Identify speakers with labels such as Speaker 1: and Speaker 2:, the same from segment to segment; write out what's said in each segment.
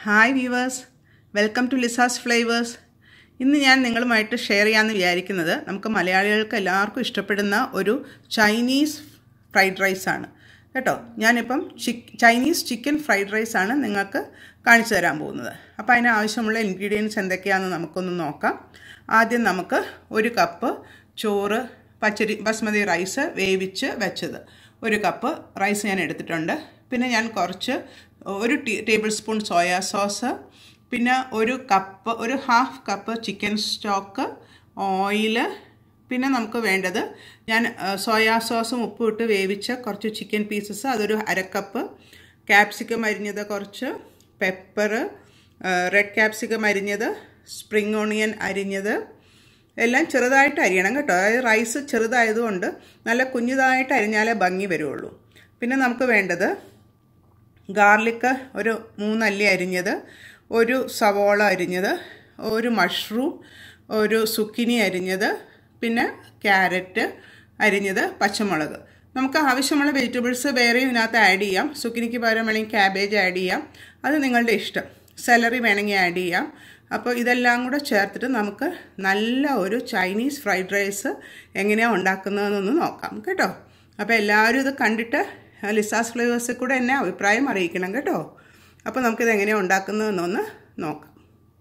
Speaker 1: hi viewers welcome to Lisa's flavours ഇന്ന് ഞാൻ നിങ്ങളുമായിട്ട് ഷെയർ ചെയ്യാമെന്ന് വിചാരിക്കുന്നത് നമുക്ക് മലയാളികൾക്ക് എല്ലാവർക്കും ഇഷ്ടപ്പെടുന്ന ഒരു ചൈനീസ് ഫ്രൈഡ് റൈസാണ് കേട്ടോ ഞാനിപ്പം ചിക്ക് ചൈനീസ് ചിക്കൻ ഫ്രൈഡ് റൈസാണ് നിങ്ങൾക്ക് കാണിച്ചു തരാൻ പോകുന്നത് അപ്പോൾ അതിന് ആവശ്യമുള്ള ഇൻഗ്രീഡിയൻസ് എന്തൊക്കെയാണെന്ന് നമുക്കൊന്ന് നോക്കാം ആദ്യം നമുക്ക് ഒരു കപ്പ് ചോറ് പച്ചരി ബസ്മതി റൈസ് വേവിച്ച് വെച്ചത് ഒരു കപ്പ് റൈസ് ഞാൻ എടുത്തിട്ടുണ്ട് പിന്നെ ഞാൻ കുറച്ച് ഒരു tea table spoon soya sauce പിന്നെ ഒരു കപ്പ് ഒരു half cup chicken stock oil പിന്നെ നമുക്ക് വേണ്ടത് ഞാൻ സോയാ സോസും ഉപ്പും ഇട്ട് വേവിച്ച കുറച്ച് ചിക്കൻ പീസസ് അതൊരു അരക്കപ്പ് ക്യാപ്സിക്കം അരിഞ്ഞത് കുറച്ച് പെപ്പർ റെഡ് ക്യാപ്സിക്കം അരിഞ്ഞത് സ്പ്രിങ് ഓണിയൻ അരിഞ്ഞത് എല്ലാം ചെറുതായിട്ട് അരിയണം കേട്ടോ അതായത് റൈസ് ചെറുതായതുകൊണ്ട് നല്ല കുഞ്ഞിതായിട്ട് അരിഞ്ഞാലേ ഭംഗി വരുള്ളൂ പിന്നെ നമുക്ക് വേണ്ടത് ഗാർലിക്ക് ഒരു മൂന്നല്ലി അരിഞ്ഞത് ഒരു സവോള അരിഞ്ഞത് ഒരു മഷ്റൂം ഒരു സുക്കിനി അരിഞ്ഞത് പിന്നെ ക്യാരറ്റ് അരിഞ്ഞത് പച്ചമുളക് നമുക്ക് ആവശ്യമുള്ള വെജിറ്റബിൾസ് വേറെയും ഇതിനകത്ത് ആഡ് ചെയ്യാം സുക്കിനിക്ക് പകരം വേണമെങ്കിൽ ക്യാബേജ് ആഡ് ചെയ്യാം അത് നിങ്ങളുടെ ഇഷ്ടം സാലറി വേണമെങ്കിൽ ആഡ് ചെയ്യാം അപ്പോൾ ഇതെല്ലാം കൂടെ ചേർത്തിട്ട് നമുക്ക് നല്ല ഒരു ചൈനീസ് ഫ്രൈഡ് റൈസ് എങ്ങനെയാണ് ഉണ്ടാക്കുന്നതെന്നൊന്ന് നോക്കാം കേട്ടോ അപ്പോൾ എല്ലാവരും ഇത് കണ്ടിട്ട് ലിസാസ് ഫ്ലേവേഴ്സിൽ കൂടെ എന്നെ അഭിപ്രായം അറിയിക്കണം കേട്ടോ അപ്പോൾ നമുക്കിത് എങ്ങനെയാണ് ഉണ്ടാക്കുന്നതെന്നൊന്ന് നോക്കാം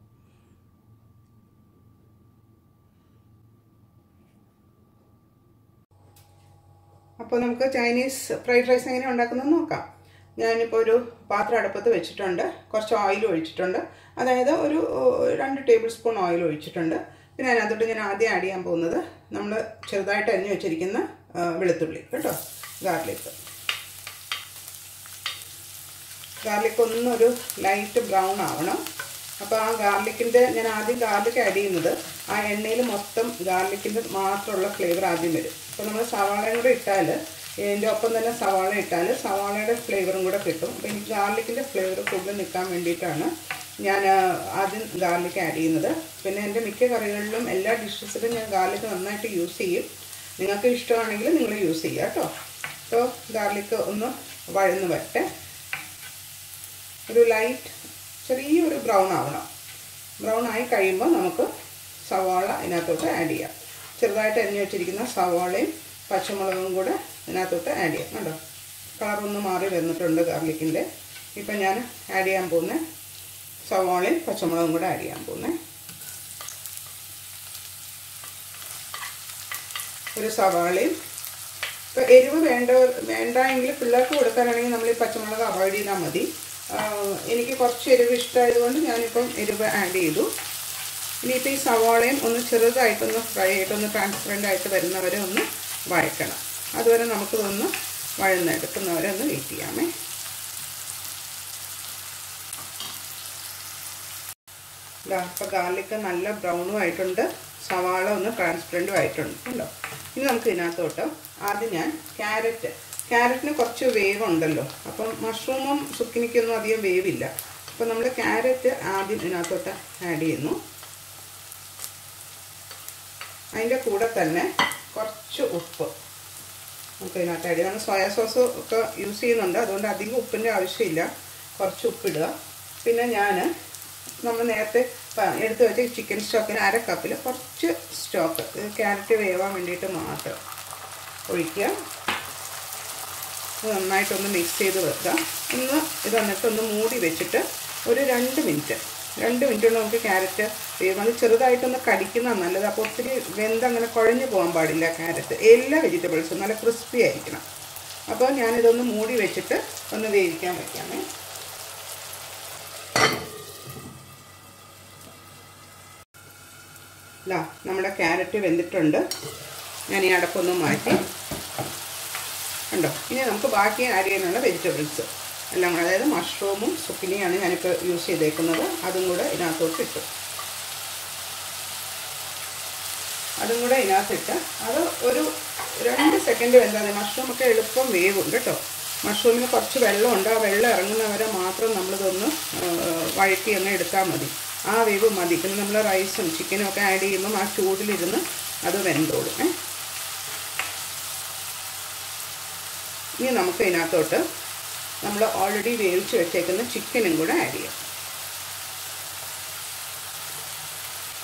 Speaker 1: അപ്പോൾ നമുക്ക് ചൈനീസ് ഫ്രൈഡ് റൈസ് എങ്ങനെ ഉണ്ടാക്കുന്നത് നോക്കാം ഞാനിപ്പോൾ ഒരു പാത്രം അടുപ്പത്ത് വെച്ചിട്ടുണ്ട് കുറച്ച് ഓയിൽ ഒഴിച്ചിട്ടുണ്ട് അതായത് ഒരു രണ്ട് ടേബിൾ സ്പൂൺ ഓയിൽ ഒഴിച്ചിട്ടുണ്ട് പിന്നെ അതിനകത്തോട്ട് ഞാൻ ആദ്യം ആഡ് ചെയ്യാൻ പോകുന്നത് നമ്മൾ ചെറുതായിട്ട് അരിഞ്ഞു വെച്ചിരിക്കുന്ന വെളുത്തുള്ളി കേട്ടോ ഗാർലിക് ഗാർലിക് ഒന്നൊരു ലൈറ്റ് ബ്രൗൺ ആവണം അപ്പോൾ ആ ഗാർലിക്കിൻ്റെ ഞാൻ ആദ്യം ഗാർലിക് ആഡ് ചെയ്യുന്നത് ആ എണ്ണയിൽ മൊത്തം ഗാർലിക്കിൻ്റെ മാത്രമുള്ള ഫ്ലേവർ ആദ്യം വരും അപ്പോൾ നമ്മൾ സവാളയും കൂടെ ഇട്ടാൽ ഇതിൻ്റെ ഒപ്പം തന്നെ സവാള ഇട്ടാൽ സവാളയുടെ ഫ്ലേവറും കൂടെ കിട്ടും അപ്പോൾ എനിക്ക് ഗാർലിക്കിൻ്റെ ഫ്ലേവർ കൂടുതൽ നിൽക്കാൻ വേണ്ടിയിട്ടാണ് ഞാൻ ആദ്യം ഗാർലിക് ആഡ് ചെയ്യുന്നത് പിന്നെ എൻ്റെ മിക്ക കറികളിലും എല്ലാ ഡിഷസിലും ഞാൻ ഗാർലിക് നന്നായിട്ട് യൂസ് ചെയ്യും നിങ്ങൾക്ക് ഇഷ്ടമാണെങ്കിൽ നിങ്ങൾ യൂസ് ചെയ്യുക കേട്ടോ അപ്പോൾ ഗാർലിക് ഒന്ന് വഴന്ന് വരട്ടെ ഒരു ലൈറ്റ് ചെറിയൊരു ബ്രൗൺ ആവണം ബ്രൗൺ ആയി കഴിയുമ്പോൾ നമുക്ക് സവാള ഇതിനകത്തോട്ട് ആഡ് ചെയ്യാം ചെറുതായിട്ട് അരിഞ്ഞു വെച്ചിരിക്കുന്ന സവാളയും പച്ചമുളകും കൂടെ ഇതിനകത്തോട്ട് ആഡ് ചെയ്യാം കണ്ടോ കളറൊന്ന് മാറി വന്നിട്ടുണ്ട് ഗാർലിക്കിൻ്റെ ഇപ്പം ഞാൻ ആഡ് ചെയ്യാൻ പോകുന്നത് സവാളയും പച്ചമുളകും കൂടെ ആഡ് ചെയ്യാൻ പോകുന്നത് ഒരു സവാളയും ഇപ്പോൾ എരിവ് വേണ്ട വേണ്ട എങ്കിൽ പിള്ളേർക്ക് കൊടുക്കാനാണെങ്കിൽ നമ്മൾ ഈ പച്ചമുളക് അവോയ്ഡ് ചെയ്താൽ മതി എനിക്ക് കുറച്ച് എരിവ് ഇഷ്ടമായതുകൊണ്ട് ഞാനിപ്പം എരിവ് ആഡ് ചെയ്തു ഇനിയിപ്പോൾ ഈ സവാളയും ഒന്ന് ചെറുതായിട്ടൊന്ന് ഫ്രൈ ആയിട്ടൊന്ന് ട്രാൻസ്പെറൻ്റ് ആയിട്ട് വരുന്നവരെ ഒന്ന് വഴക്കണം അതുവരെ നമുക്കിതൊന്ന് വഴന്നെടുക്കുന്നവരെ ഒന്ന് വെയിറ്റ് ചെയ്യാമേ ഇതാ ഇപ്പോൾ ഗാർലിക്ക് നല്ല ബ്രൗണും ആയിട്ടുണ്ട് സവാള ഒന്ന് ട്രാൻസ്പെറൻറ്റും ആയിട്ടുണ്ട് ഉണ്ടോ ഇനി നമുക്ക് ഇതിനകത്തോട്ട് ആദ്യം ഞാൻ ക്യാരറ്റ് ക്യാരറ്റിന് കുറച്ച് വേവ് ഉണ്ടല്ലോ അപ്പം മഷ്റൂമും സുക്കിനിക്കൊന്നും അധികം വേവില്ല അപ്പം നമ്മൾ ക്യാരറ്റ് ആദ്യം ഇതിനകത്തോട്ട് ആഡ് ചെയ്യുന്നു അതിൻ്റെ കൂടെ തന്നെ കുറച്ച് ഉപ്പ് നമുക്ക് ഇതിനകത്ത് ആഡ് ചെയ്യാം നമ്മൾ സോയാ സോസ് ഒക്കെ യൂസ് ചെയ്യുന്നുണ്ട് അതുകൊണ്ട് അധികം ഉപ്പിൻ്റെ ആവശ്യമില്ല കുറച്ച് ഉപ്പിടുക പിന്നെ ഞാൻ നമ്മൾ നേരത്തെ എടുത്ത് വെച്ച ചിക്കൻ സ്റ്റോക്കിന് അര കപ്പിൽ കുറച്ച് സ്റ്റോക്ക് ക്യാരറ്റ് വേവാൻ വേണ്ടിയിട്ട് മാത്രം ഒഴിക്കുക നന്നായിട്ടൊന്ന് മിക്സ് ചെയ്ത് വെക്കുക ഒന്ന് ഇത് എന്നിട്ടൊന്ന് മൂടി വെച്ചിട്ട് ഒരു രണ്ട് മിനിറ്റ് രണ്ട് മിനിറ്റ് കൊണ്ട് നമുക്ക് ക്യാരറ്റ് വേവാൻ ചെറുതായിട്ടൊന്ന് കടിക്കുന്നതാണ് നല്ലത് അപ്പോൾ ഒത്തിരി വെന്തങ്ങനെ കുഴഞ്ഞു പോകാൻ പാടില്ല ക്യാരറ്റ് എല്ലാ വെജിറ്റബിൾസും നല്ല ക്രിസ്പി ആയിരിക്കണം അപ്പോൾ ഞാനിതൊന്ന് മൂടി വെച്ചിട്ട് ഒന്ന് വേവിക്കാൻ വയ്ക്കാമേ ഇതാ നമ്മുടെ ക്യാരറ്റ് വെന്തിട്ടുണ്ട് ഞാൻ ഈ അടപ്പൊന്ന് മാറ്റി ഉണ്ടോ ഇനി നമുക്ക് ബാക്കി ആഡ് ചെയ്യാനുള്ള വെജിറ്റബിൾസ് എല്ലാം കൂടെ അതായത് മഷ്റൂമും സുക്കിനിയാണ് ഞാനിപ്പോൾ യൂസ് ചെയ്തേക്കുന്നത് അതും കൂടെ ഇതിനകത്തോട്ട് ഇട്ടു അതും കൂടെ ഇതിനകത്തിട്ട് അത് ഒരു രണ്ട് സെക്കൻഡ് വെന്താൽ മതി മഷ്റൂമൊക്കെ എളുപ്പം വേവും കേട്ടോ മഷ്റൂമിന് കുറച്ച് വെള്ളമുണ്ട് ആ വെള്ളം ഇറങ്ങുന്നവരെ മാത്രം നമ്മളിതൊന്ന് വഴറ്റി അങ്ങ് എടുത്താൽ മതി ആ വേവ് മതി പിന്നെ നമ്മൾ റൈസും ചിക്കനും ഒക്കെ ആഡ് ചെയ്യുമ്പം ആ ചൂടിലിരുന്ന് അത് വെന്തോളും ഏ ഇനി നമുക്ക് ഇതിനകത്തോട്ട് നമ്മൾ ഓൾറെഡി വേവിച്ച് വെച്ചേക്കുന്ന ചിക്കനും കൂടെ ആഡ് ചെയ്യാം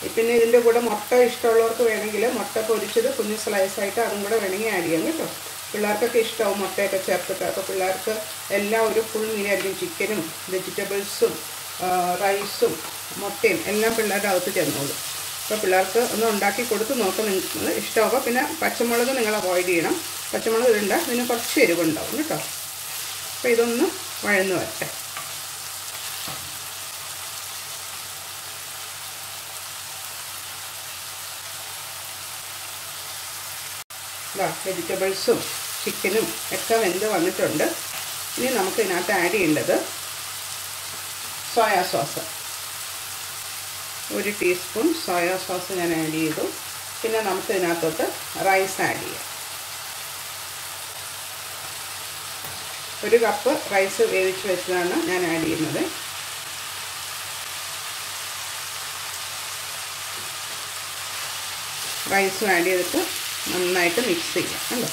Speaker 1: പിന്നെ ഇതിൻ്റെ കൂടെ മുട്ട ഇഷ്ടമുള്ളവർക്ക് വേണമെങ്കിൽ മുട്ട പൊരിച്ചത് കുഞ്ഞു സ്ലൈസായിട്ട് അതും കൂടെ വേണമെങ്കിൽ ആഡ് ചെയ്യാം കേട്ടോ പിള്ളേർക്കൊക്കെ ഇഷ്ടമാവും മുട്ടയൊക്കെ ചേർത്തിട്ട് അപ്പോൾ പിള്ളേർക്ക് എല്ലാം ഒരു ഫുൾ മീനായിരിക്കും ചിക്കനും വെജിറ്റബിൾസും റൈസും മുട്ടയും എല്ലാം പിള്ളേരുടെ അകത്ത് ചെന്നോളും അപ്പോൾ പിള്ളേർക്ക് ഒന്ന് ഉണ്ടാക്കി കൊടുത്ത് നോക്കാം നിങ്ങൾ ഇഷ്ടമാകുമ്പോൾ പിന്നെ പച്ചമുളക് നിങ്ങൾ അവോയ്ഡ് ചെയ്യണം പച്ചമുളക് ഇടണ്ട ഇതിന് കുറച്ച് എരിവുണ്ടാവും കേട്ടോ അപ്പോൾ ഇതൊന്ന് വഴന്ന് വരട്ടെ ഇതാ വെജിറ്റബിൾസും ചിക്കനും ഒക്കെ വെന്ത് വന്നിട്ടുണ്ട് ഇനി നമുക്ക് ഇതിനകത്ത് ആഡ് ചെയ്യേണ്ടത് സോയാ സോസ് ഒരു ടീസ്പൂൺ സോയാ സോസ് ഞാൻ ആഡ് ചെയ്തു പിന്നെ നമുക്ക് ഇതിനകത്തോട്ട് റൈസ് ആഡ് ചെയ്യാം ഒരു കപ്പ് റൈസ് വേവിച്ച് വെച്ചതാണ് ഞാൻ ആഡ് ചെയ്യുന്നത് റൈസും ആഡ് ചെയ്തിട്ട് നന്നായിട്ട് മിക്സ് ചെയ്യാം കണ്ടോ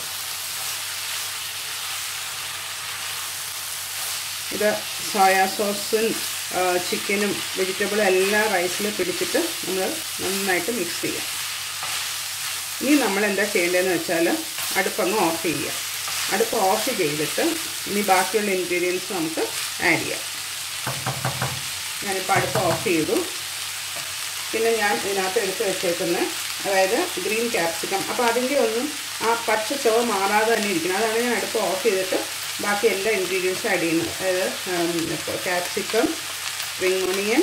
Speaker 1: ഇത് സോയാ സോസും ചിക്കനും വെജിറ്റബിളും എല്ലാം റൈസിൽ പിടിച്ചിട്ട് നമ്മൾ നന്നായിട്ട് മിക്സ് ചെയ്യാം ഇനി നമ്മൾ എന്താ ചെയ്യേണ്ടതെന്ന് വെച്ചാൽ അടുപ്പങ്ങ് ഓഫ് ചെയ്യുക അടുപ്പ് ഓഫ് ചെയ്തിട്ട് ഇനി ബാക്കിയുള്ള ഇൻഗ്രീഡിയൻസ് നമുക്ക് ആഡ് ചെയ്യാം ഞാനിപ്പോൾ അടുപ്പ് ഓഫ് ചെയ്തു പിന്നെ ഞാൻ ഇതിനകത്ത് എടുത്ത് വെച്ചേക്കുന്ന അതായത് ഗ്രീൻ ക്യാപ്സിക്കം അപ്പോൾ അതിൻ്റെ ഒന്നും ആ പച്ച ചുവ മാറാതെ തന്നെ ഇരിക്കണം അതാണ് ഞാൻ അടുപ്പ് ഓഫ് ചെയ്തിട്ട് ബാക്കി എല്ലാ ഇൻഗ്രീഡിയൻസും ആഡ് ചെയ്യുന്നത് അതായത് ക്യാപ്സിക്കം സ്പ്രിങ് ഓണിയൻ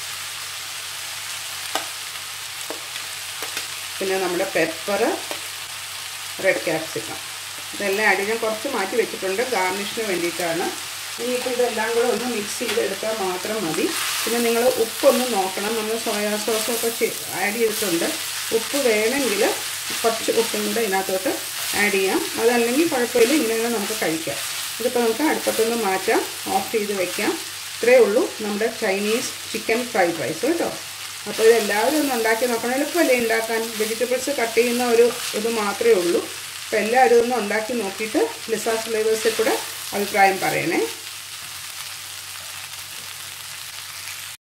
Speaker 1: പിന്നെ നമ്മുടെ പെപ്പർ റെഡ് ക്യാപ്സിക്കം ഇതെല്ലാം ആഡ് ഞാൻ കുറച്ച് മാറ്റി വെച്ചിട്ടുണ്ട് ഗാർണിഷിന് വേണ്ടിയിട്ടാണ് ഇനിയിപ്പോൾ ഇതെല്ലാം കൂടെ ഒന്ന് മിക്സ് ചെയ്തെടുത്താൽ മാത്രം മതി പിന്നെ നിങ്ങൾ ഉപ്പൊന്ന് നോക്കണം നമ്മൾ സോയാ സോസൊക്കെ ആഡ് ചെയ്തിട്ടുണ്ട് ഉപ്പ് വേണമെങ്കിൽ കുറച്ച് ഉപ്പും കൂടെ ഇതിനകത്തോട്ട് ആഡ് ചെയ്യാം അതല്ലെങ്കിൽ കുഴപ്പമില്ല ഇങ്ങനെ നമുക്ക് കഴിക്കാം ഇതിപ്പോൾ നമുക്ക് അടുപ്പത്തുനിന്ന് മാറ്റാം ഓഫ് ചെയ്ത് വെക്കാം ഇത്രയേ ഉള്ളൂ നമ്മുടെ ചൈനീസ് ചിക്കൻ ഫ്രൈഡ് റൈസ് കേട്ടോ അപ്പോൾ ഇത് എല്ലാവരും ഒന്ന് ഉണ്ടാക്കി നോക്കണം എളുപ്പമല്ലേ ഉണ്ടാക്കാൻ വെജിറ്റബിൾസ് കട്ട് ചെയ്യുന്ന ഒരു ഇത് മാത്രമേ ഉള്ളൂ അപ്പോൾ എല്ലാവരും ഒന്ന് ഉണ്ടാക്കി നോക്കിയിട്ട് ലിസാസ് ഫ്ലേവേഴ്സിൽ കൂടെ അഭിപ്രായം പറയണേ